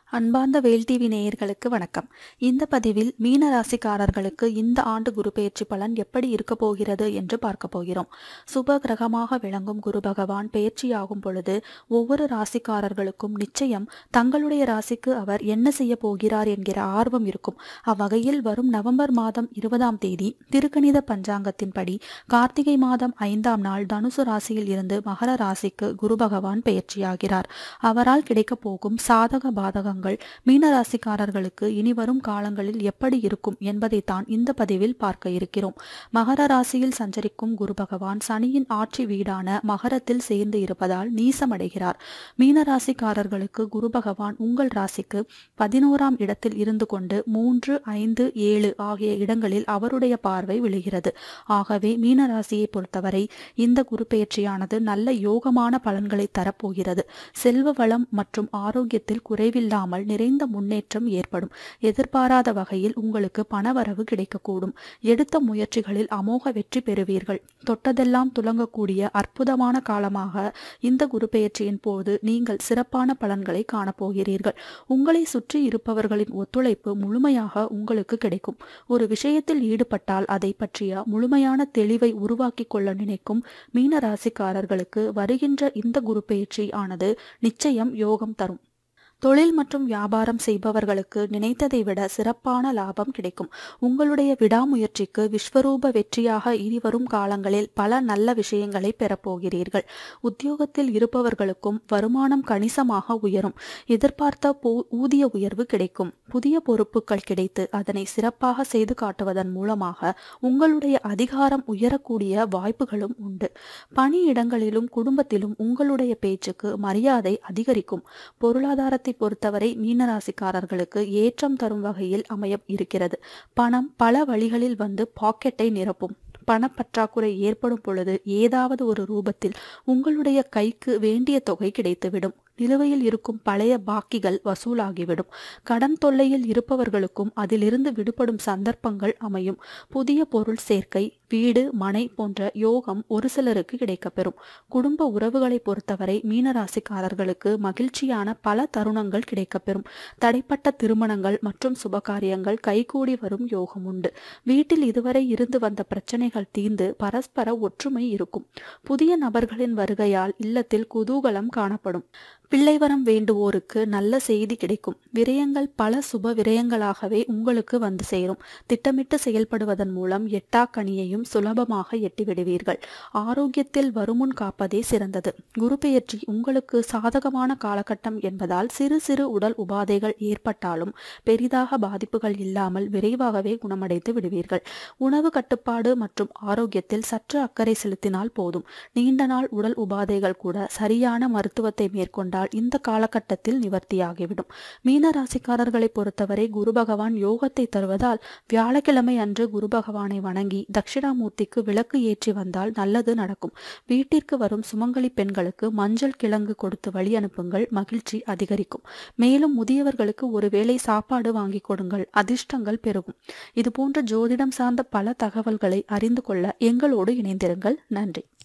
அன்பார்ந்த வேல் டிவி நேயர்களுக்கு வணக்கம் இந்த பதிவில் மீன ராசிக்காரர்களுக்கு இந்த ஆண்டு குரு பெயர்ச்சி பலன் எப்படி இருக்க போகிறது என்று பார்க்க போகிறோம் சுப கிரகமாக விளங்கும் குரு பகவான் பெயர்ச்சியாகும் பொழுது ஒவ்வொரு ராசிக்காரர்களுக்கும் நிச்சயம் தங்களுடைய ராசிக்கு அவர் என்ன செய்ய போகிறார் என்கிற ஆர்வம் இருக்கும் அவ்வகையில் வரும் நவம்பர் மாதம் இருபதாம் தேதி திருக்கணித பஞ்சாங்கத்தின்படி கார்த்திகை மாதம் ஐந்தாம் நாள் தனுசு ராசியில் இருந்து மகர ராசிக்கு குரு பகவான் பெயர்ச்சியாகிறார் அவரால் கிடைக்கப் போகும் சாதக பாதகங்கள் மீனராசிக்காரர்களுக்கு இனிவரும் காலங்களில் எப்படி இருக்கும் என்பதைத்தான் இந்த பதிவில் பார்க்க இருக்கிறோம் மகர ராசியில் சஞ்சரிக்கும் குரு பகவான் சனியின் ஆட்சி வீடான மகரத்தில் சேர்ந்து இருப்பதால் நீசமடைகிறார் மீனராசிக்காரர்களுக்கு குரு பகவான் உங்கள் ராசிக்கு பதினோராம் இடத்தில் இருந்து கொண்டு மூன்று ஐந்து ஏழு ஆகிய இடங்களில் அவருடைய பார்வை விழுகிறது ஆகவே மீனராசியை பொறுத்தவரை இந்த குரு பெயர்ச்சியானது நல்ல யோகமான பலன்களை தரப்போகிறது செல்வ வளம் மற்றும் ஆரோக்கியத்தில் குறைவில்லாமல் நிறைந்த முன்னேற்றம் ஏற்படும் எதிர்பாராத வகையில் உங்களுக்கு பணவரவு கிடைக்கக்கூடும் எடுத்த முயற்சிகளில் அமோக வெற்றி பெறுவீர்கள் தொட்டதெல்லாம் துலங்கக்கூடிய அற்புதமான காலமாக இந்த குரு பெயர்ச்சியின் போது நீங்கள் சிறப்பான பலன்களை காணப்போகிறீர்கள் உங்களை சுற்றி இருப்பவர்களின் ஒத்துழைப்பு முழுமையாக உங்களுக்கு கிடைக்கும் ஒரு விஷயத்தில் ஈடுபட்டால் அதை பற்றிய முழுமையான தெளிவை உருவாக்கி கொள்ள நினைக்கும் மீன ராசிக்காரர்களுக்கு வருகின்ற இந்த குரு பெயர்ச்சி ஆனது நிச்சயம் யோகம் தரும் தொழில் மற்றும் வியாபாரம் செய்பவர்களுக்கு நினைத்ததை விட சிறப்பான லாபம் கிடைக்கும் உங்களுடைய விடாமுயற்சிக்கு விஸ்வரூப வெற்றியாக இனிவரும் காலங்களில் பல நல்ல விஷயங்களை பெறப்போகிறீர்கள் உத்தியோகத்தில் இருப்பவர்களுக்கும் வருமானம் கணிசமாக உயரும் எதிர்பார்த்த போ ஊதிய உயர்வு கிடைக்கும் புதிய பொறுப்புகள் கிடைத்து அதனை சிறப்பாக செய்து காட்டுவதன் மூலமாக உங்களுடைய அதிகாரம் உயரக்கூடிய வாய்ப்புகளும் உண்டு பணியிடங்களிலும் குடும்பத்திலும் உங்களுடைய பேச்சுக்கு மரியாதை அதிகரிக்கும் பொருளாதாரத்தை பொறுத்தவரை மீனராசிக்காரர்களுக்கு ஏற்றம் தரும் வகையில் அமைய இருக்கிறது பணம் பல வழிகளில் வந்து பாக்கெட்டை நிரப்பும் பணப்பற்றாக்குறை ஏற்படும் பொழுது ஏதாவது ஒரு ரூபத்தில் உங்களுடைய கைக்கு வேண்டிய தொகை கிடைத்துவிடும் நிலுவையில் இருக்கும் பழைய பாக்கிகள் வசூலாகிவிடும் கடன் தொல்லையில் இருப்பவர்களுக்கும் அதிலிருந்து விடுபடும் சந்தர்ப்பங்கள் அமையும் புதிய பொருள் சேர்க்கை வீடு மனை போன்ற யோகம் ஒரு சிலருக்கு கிடைக்கப்பெறும் குடும்ப உறவுகளை பொறுத்தவரை மீனராசிக்காரர்களுக்கு மகிழ்ச்சியான பல தருணங்கள் கிடைக்கப்பெறும் தடைப்பட்ட திருமணங்கள் மற்றும் சுபகாரியங்கள் கைகூடி வரும் யோகம் உண்டு வீட்டில் இதுவரை இருந்து வந்த பிரச்சனைகள் தீர்ந்து பரஸ்பர ஒற்றுமை இருக்கும் புதிய நபர்களின் வருகையால் இல்லத்தில் குதூகலம் காணப்படும் பிள்ளைவரம் வேண்டுவோருக்கு நல்ல செய்தி கிடைக்கும் விரயங்கள் பல சுப விரயங்களாகவே உங்களுக்கு வந்து சேரும் திட்டமிட்டு செயல்படுவதன் மூலம் எட்டா கனியையும் சுலபமாக எட்டிவிடுவீர்கள் ஆரோக்கியத்தில் வருமுன் காப்பதே சிறந்தது குரு பெயர்ச்சி உங்களுக்கு சாதகமான காலகட்டம் என்பதால் சிறு சிறு உடல் உபாதைகள் ஏற்பட்டாலும் பெரிதாக பாதிப்புகள் இல்லாமல் விரைவாகவே குணமடைந்து விடுவீர்கள் உணவு கட்டுப்பாடு மற்றும் ஆரோக்கியத்தில் சற்று அக்கறை செலுத்தினால் போதும் நீண்ட நாள் உடல் உபாதைகள் கூட சரியான மருத்துவத்தை மேற்கொண்டால் கொண்டால் இந்த காலகட்டத்தில் நிவர்த்தியாகிவிடும் மீன ராசிக்காரர்களை பொறுத்தவரை குரு பகவான் யோகத்தை தருவதால் வியாழக்கிழமை அன்று குரு பகவானை வணங்கி தட்சிணாமூர்த்திக்கு விளக்கு ஏற்றி வந்தால் நல்லது நடக்கும் வீட்டிற்கு வரும் சுமங்கலி பெண்களுக்கு மஞ்சள் கிழங்கு கொடுத்து வழி அனுப்புங்கள் மகிழ்ச்சி அதிகரிக்கும் மேலும் முதியவர்களுக்கு ஒருவேளை சாப்பாடு வாங்கி கொடுங்கள் அதிர்ஷ்டங்கள் பெருகும் இது போன்ற ஜோதிடம் சார்ந்த பல தகவல்களை அறிந்து கொள்ள எங்களோடு இணைந்திருங்கள் நன்றி